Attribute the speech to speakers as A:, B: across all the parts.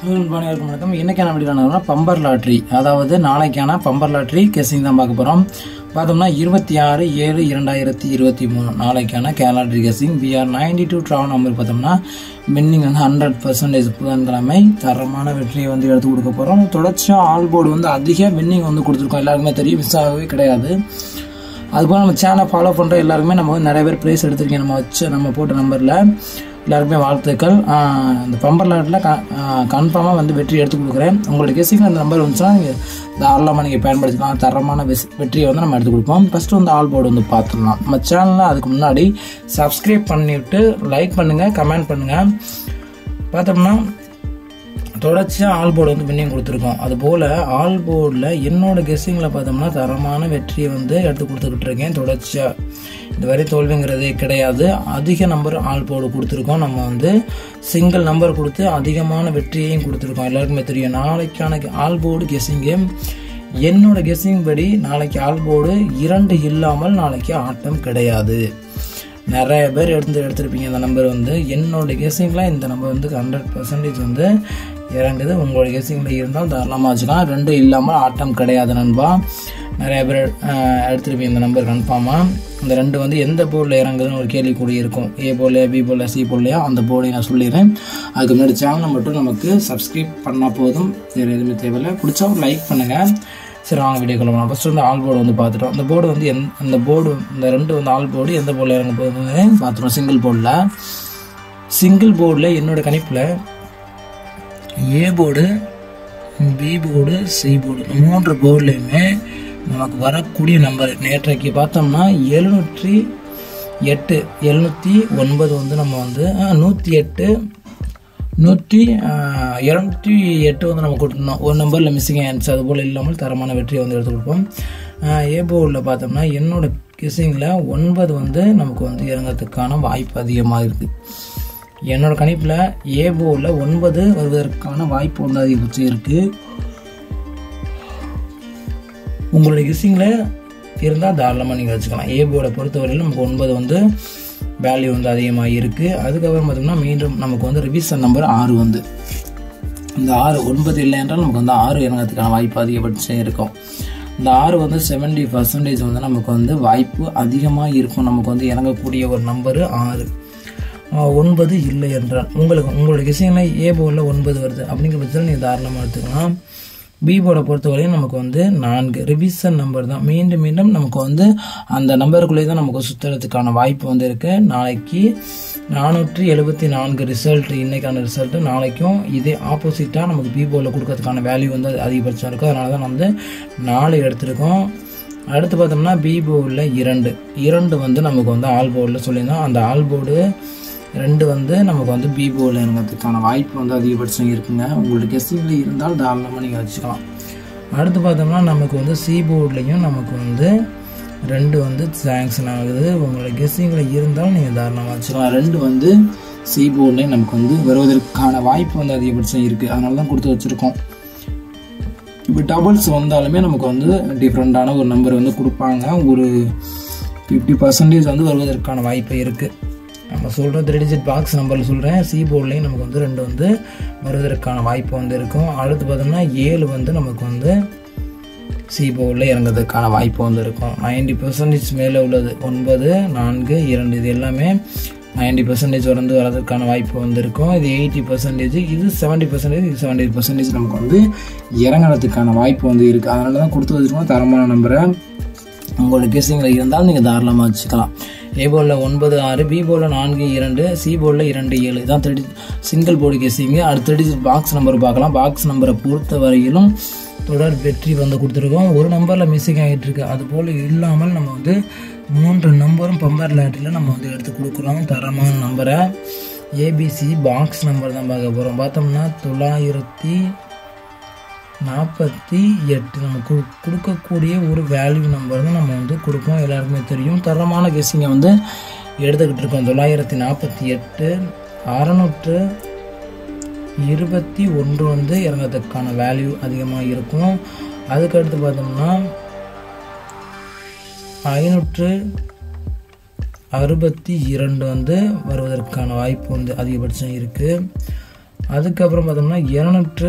A: வணக்கம் வணக்கம் இன்னைக்கான வீடியோ பம்பர் லாட்ரி அதாவது நாளைக்கான பம்பர் லாட்ரி கெஸிங் தான் பார்க்க போகிறோம் பார்த்தோம்னா இருபத்தி ஆறு ஏழு இரண்டாயிரத்தி இருபத்தி மூணு நாளைக்கான கேலாட்ரி guessing PR ninety two travel number பார்த்தோம்னா வின்னிங் வந்து ஹண்ட்ரட் பர்சன்டேஜ் புதன்கிழமை தரமான வெற்றியை வந்து எடுத்து கொடுக்க போகிறோம் தொடர்ச்சியாக ஆல் போர்டு வந்து அதிக வின்னிங் வந்து கொடுத்துருக்கோம் எல்லாருக்குமே தெரியும் மிஸ் ஆகவே கிடையாது அதுபோல் நம்ம சேனலை ஃபாலோ பண்ணுற எல்லாருமே நம்ம வந்து நிறைய பேர் ப்ரைஸ் எடுத்திருக்கீங்க நம்ம வச்ச நம்ம போட்ட நம்பரில் எல்லாருக்குமே வாழ்த்துக்கள் ஆஹ் இந்த பம்பர் லாட்டில் க கன்ஃபார்மாக வந்து வெற்றி எடுத்து கொடுக்குறேன் உங்களுடைய கெஸிங்கில் அந்த நம்பர் வந்துச்சுன்னா நீங்கள் தாராளமாக நீங்கள் பயன்படுத்திக்கலாம் தரமான வெஸ் வெற்றியை வந்து நம்ம எடுத்து கொடுப்போம் ஃபஸ்ட்டு வந்து ஆல் போர்டு வந்து பார்த்துடலாம் நம்ம சேனலில் அதுக்கு முன்னாடி சப்ஸ்கிரைப் பண்ணிவிட்டு லைக் பண்ணுங்கள் கமெண்ட் பண்ணுங்கள் பார்த்தோம்னா தொடர்ச்சியாக ஆல் போர்டு வந்து வின்னிங் கொடுத்துருக்கோம் அதுபோல் ஆல் போர்டில் என்னோட கெஸ்ஸிங்கில் பார்த்தோம்னா தரமான வெற்றியை வந்து எடுத்து கொடுத்துக்கிட்டு இருக்கேன் தொடர்ச்சியாக இதுவரை தோல்விங்கிறதே கிடையாது அதிக நம்பர் ஆல் போர்டு கொடுத்துருக்கோம் நம்ம வந்து சிங்கிள் நம்பர் கொடுத்து அதிகமான வெற்றியையும் கொடுத்துருக்கோம் எல்லாருக்குமே தெரியும் நாளைக்கான ஆல் போர்டு கெஸ்ஸிங்கு என்னோட கெஸ்ஸிங் படி நாளைக்கு ஆல் போர்டு இரண்டு இல்லாமல் நாளைக்கு ஆட்டம் கிடையாது நிறைய பேர் எடுத்து எடுத்திருப்பீங்க இந்த நம்பர் வந்து என்னோட கெஸிங்கில் இந்த நம்பர் வந்து ஹண்ட்ரட் பர்சன்டேஜ் வந்து இறங்குது உங்களோட கெஸிங்கில் இருந்தால் தாராளமாக வச்சுக்கலாம் ரெண்டு இல்லாமல் ஆட்டம் கிடையாது நண்பா நிறைய பேர் அஹ், எடுத்திருப்பீங்க இந்த நம்பர் கன்ஃபார்மாக இந்த ரெண்டு வந்து எந்த போர்டில் இறங்குதுன்னு ஒரு கேள்வி கூட இருக்கும் ஏ போர்டில் பி போர்டில் சி போர்ட்லையா அந்த போர்டையும் நான் சொல்லிடுறேன் அதுக்கு முன்னாடி சேனலை மட்டும் நமக்கு சப்ஸ்கிரைப் பண்ணால் போதும் வேறு எதுவுமே தேவையில்லை பிடிச்சா ஒரு லைக் பண்ணுங்கள் சரி வாங்க வீடியோ போகலாம் ஃபஸ்ட்டு வந்து ஆல் போர்டு வந்து பார்த்துட்டோம் அந்த போர்டு வந்து எந் அந்த போர்டு இந்த ரெண்டு வந்து ஆல் போர்டு எந்த போர்டில் இறங்க போகுதுன்னு பார்த்துட்டோம் சிங்கிள் போர்டில் சிங்கிள் போர்டில் என்னோட கணிப்பில் A board B board C board மூன்று போர்டுலையுமே நமக்கு வரக்கூடிய நம்பர் நேற்றைக்கு பார்த்தோம்னா எழுநூற்றி எட்டு எழுநூற்றி ஒன்பது வந்து நம்ம வந்து நூற்றி எட்டு நூற்றி இரநூத்தி எட்டு வந்து நம்ம கொடுத்துருந்தோம் ஒரு நம்பரில் மிஸ்ஸிங் ஆயிடுச்சு அது போல் இல்லாமல் தரமான வெற்றியை வந்து எடுத்து கொடுப்போம் ஏ போர்டில் பார்த்தோம்னா என்னோட கிஸ்ஸிங்கில் ஒன்பது வந்து நமக்கு வந்து இறங்கிறதுக்கான வாய்ப்பு அதிகமாக இருக்குது என்னோட கணிப்பில் ஏ போர்டில் ஒன்பது வருவதற்கான வாய்ப்பு வந்து அதிகபட்சம் இருக்குது உங்களுடைய கிஸ்ஸிங்கில் இருந்தால் தாராளமாக நீங்கள் வச்சுக்கலாம் ஏ போர்டை பொறுத்தவரையிலும் நமக்கு ஒன்பது வந்து வேல்யூ வந்து அதிகமாக இருக்குது அதுக்கப்புறம் பார்த்தோம்னா மீண்டும் நமக்கு வந்து ரிவிஷன் நம்பர் ஆறு வந்து இந்த ஆறு ஒன்பது இல்லை என்றால் நமக்கு வந்து ஆறு இறங்கிறதுக்கான வாய்ப்பு அதிகபட்சம் இருக்கும் இந்த ஆறு வந்து செவன்டி பர்சன்டேஜ் வந்து நமக்கு வந்து வாய்ப்பு அதிகமாக இருக்கும் நமக்கு வந்து இறங்கக்கூடிய ஒரு நம்பரு ஆறு ஆஹ் ஒன்பது இல்லை என்றால் உங்களுக்கு உங்களுடைய விஷயங்கள் ஏ போர்டில் ஒன்பது வருது அப்படிங்கிற பட்சத்தில் நீங்கள் தாராளமாக எடுத்துக்கலாம் பி போர்டை பொறுத்தவரையும் நமக்கு வந்து நான்கு ரிவிஷன் நம்பர் தான் மீண்டும் மீண்டும் நமக்கு வந்து அந்த நம்பருக்குள்ளேயே தான் நமக்கு சுற்றுறதுக்கான வாய்ப்பு வந்து இருக்குது நாளைக்கு நானூற்றி எழுபத்தி நான்கு ரிசல்ட் இன்னைக்கான ரிசல்ட் நாளைக்கும் இதே ஆப்போசிட்டாக நமக்கு பி போர்டில் கொடுக்கறதுக்கான வேல்யூ வந்து அதிகபட்சம் இருக்குது அதனால தான் வந்து நாலு எடுத்திருக்கோம் அடுத்து பார்த்தோம்னா பி போர்டில் இரண்டு இரண்டு வந்து நமக்கு வந்து ஆல் போர்டில் சொல்லியிருந்தோம் அந்த ஆல் போர்டு ரெண்டு வந்து நமக்கு வந்து பி போர்டில் இறங்கிறதுக்கான வாய்ப்பு வந்து அதிகபட்சம் இருக்குங்க உங்களுக்கு கெஸ்டிங்கில் இருந்தால் தாராளமாக நீங்கள் வச்சுக்கலாம் அடுத்து பார்த்தோம்னா நமக்கு வந்து சி போர்ட்லேயும் நமக்கு வந்து ரெண்டு வந்து சாங்ஷன் ஆகுது உங்களோட கெஸ்டிங்கில் இருந்தால் நீங்கள் தாராளமாக வச்சுக்கலாம் ரெண்டு வந்து சி போர்ட்லேயும் நமக்கு வந்து வருவதற்கான வாய்ப்பு வந்து அதிகபட்சம் இருக்குது அதனால தான் கொடுத்து வச்சுருக்கோம் இப்போ டபுள்ஸ் வந்தாலுமே நமக்கு வந்து டிஃப்ரெண்ட்டான ஒரு நம்பர் வந்து கொடுப்பாங்க ஒரு ஃபிஃப்டி பர்சன்டேஜ் வந்து வருவதற்கான வாய்ப்பு இருக்குது நம்ம சொல்கிற த்ரீ டிஜிட் பாக்ஸ் நம்பரில் சொல்கிறேன் சி போர்ட்லேயும் நமக்கு வந்து ரெண்டு வந்து வருவதற்கான வாய்ப்பு வந்து இருக்கும் அடுத்து பார்த்தோம்னா ஏழு வந்து நமக்கு வந்து சி போர்டில் இறங்குறதுக்கான வாய்ப்பு வந்து இருக்கும் நைன்டி பர்சன்டேஜ் மேலே உள்ளது ஒன்பது நான்கு இரண்டு இது எல்லாமே நைன்டி பர்சன்டேஜ் வந்து வரதுக்கான வாய்ப்பு வந்து இருக்கும் இது எயிட்டி பர்சன்டேஜ் இது செவன்ட்டி பர்சன்டேஜ் இது செவன்ட்டி பர்சன்டேஜ் நமக்கு வந்து இறங்குறதுக்கான வாய்ப்பு வந்து இருக்குது அதனால தான் கொடுத்து வச்சுருக்கோம் தரமான நம்பரை உங்களோட கெஸ்ஸிங்கில் இருந்தால் நீங்கள் தாராளமாக வச்சுக்கலாம் ஏ போர்டில் ஒன்பது ஆறு பி போர்டில் நான்கு இரண்டு சி போர்டில் இரண்டு ஏழு இதான் தேர்ட்டி சிங்கிள் போர்டு கெஸ்ஸிங்கு அடுத்த தேர்ட்டி பாக்ஸ் நம்பர் பார்க்கலாம் பாக்ஸ் நம்பரை பொறுத்த வரையிலும் தொடர் வெற்றி வந்து கொடுத்துருக்கோம் ஒரு நம்பரில் மிஸ்ஸிங் ஆகிட்டு இருக்கு அது போல் இல்லாமல் நம்ம வந்து மூன்று நம்பரும் பம்பர் லேட்டில் நம்ம வந்து எடுத்து கொடுக்குறோம் தரமான நம்பரை ஏபிசி பாக்ஸ் நம்பர் தான் பார்க்க போகிறோம் பார்த்தோம்னா தொள்ளாயிரத்தி நாற்பத்தி எட்டு நம்ம கு கொடுக்கக்கூடிய ஒரு வேல்யூ நம்பர் தான் நம்ம வந்து கொடுப்போம் எல்லாருக்குமே தெரியும் தரமான கெஸ்ஸிங்கை வந்து எடுத்துக்கிட்டு இருக்கோம் தொள்ளாயிரத்தி நாற்பத்தி எட்டு அறநூற்று இருபத்தி ஒன்று வந்து இறங்கிறதுக்கான வேல்யூ அதிகமாக இருக்கும் அதுக்கடுத்து பார்த்தோம்னா ஐநூற்று அறுபத்தி இரண்டு வந்து வருவதற்கான வாய்ப்பு வந்து அதிகபட்சம் இருக்குது அதுக்கப்புறம் பார்த்தோம்னா இரநூற்று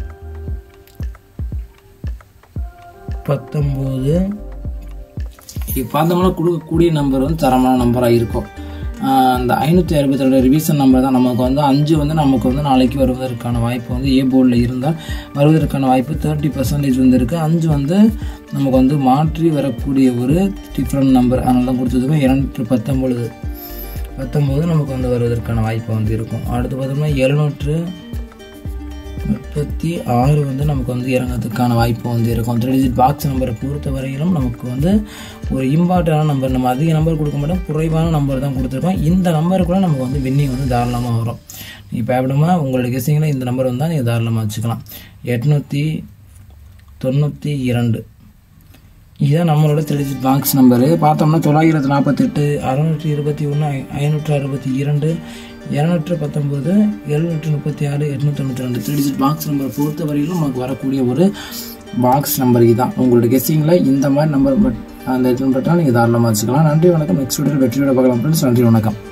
A: பத்தொம்போது இது பார்த்தோம்னா கொடுக்கக்கூடிய நம்பர் வந்து தரமான நம்பராக இருக்கும் ஆஹ் அந்த ஐநூற்றி அறுபத்தி ரெண்டு ரிவிஷன் நம்பர் தான் நமக்கு வந்து அஞ்சு வந்து நமக்கு வந்து நாளைக்கு வருவதற்கான வாய்ப்பு வந்து ஏ போர்டில் இருந்தால் வருவதற்கான வாய்ப்பு தேர்ட்டி பர்சன்டேஜ் வந்து இருக்குது அஞ்சு வந்து நமக்கு வந்து மாற்றி வரக்கூடிய ஒரு டிஃப்ரெண்ட் நம்பர் அதனால தான் கொடுத்ததுக்கும் இரநூற்றி பத்தொம்பது பத்தொம்போது நமக்கு வந்து வருவதற்கான வாய்ப்பு வந்து இருக்கும் அடுத்து பார்த்தோம்னா எழுநூற்று முப்பத்தி ஆறு வந்து நமக்கு வந்து இறங்கிறதுக்கான வாய்ப்பு வந்து இருக்கும் த்ரீ டிஜிட் பாக்ஸ் நம்பரை பொறுத்த வரையிலும் நமக்கு வந்து ஒரு இம்பார்ட்டண்டான நம்பர் நம்ம அதிக நம்பர் கொடுக்க மாட்டோம் குறைவான நம்பர் தான் கொடுத்துருக்கோம் இந்த நம்பருக்குள்ள நமக்கு வந்து வின்னிங் வந்து தாராளமாக வரும் இப்போ எப்படிமா உங்களுடைய கெஸிங்கில் இந்த நம்பர் வந்தால் நீங்கள் தாராளமாக வச்சுக்கலாம் எட்நூற்றி தொண்ணூற்றி இரண்டு இதுதான் நம்மளோட த்ரீ டிஜிட் பாக்ஸ் நம்பரு பார்த்தோம்னா தொள்ளாயிரத்து நாற்பத்தெட்டு அறுநூற்றி இருபத்தி ஒன்று ஐநூற்று அறுபத்தி இரண்டு இரநூற்று பத்தொம்போது எழுநூற்று முப்பத்தி ஆறு எட்நூற்றி தொண்ணூற்றி ரெண்டு த்ரீ டிஜிட் பாக்ஸ் நம்பரை பொறுத்த வரையிலும் நமக்கு வரக்கூடிய ஒரு பாக்ஸ் நம்பர் இதுதான் உங்களோட கெஸ்ஸிங்கில் இந்த மாதிரி நம்பர் பட் அந்த இது பட்டால் நீங்கள் தாராளமாக வச்சுக்கலாம் நன்றி வணக்கம் நெக்ஸ்ட் வீடியோ வெற்றியோட பார்க்கலாம் ஃப்ரெண்ட்ஸ் நன்றி வணக்கம்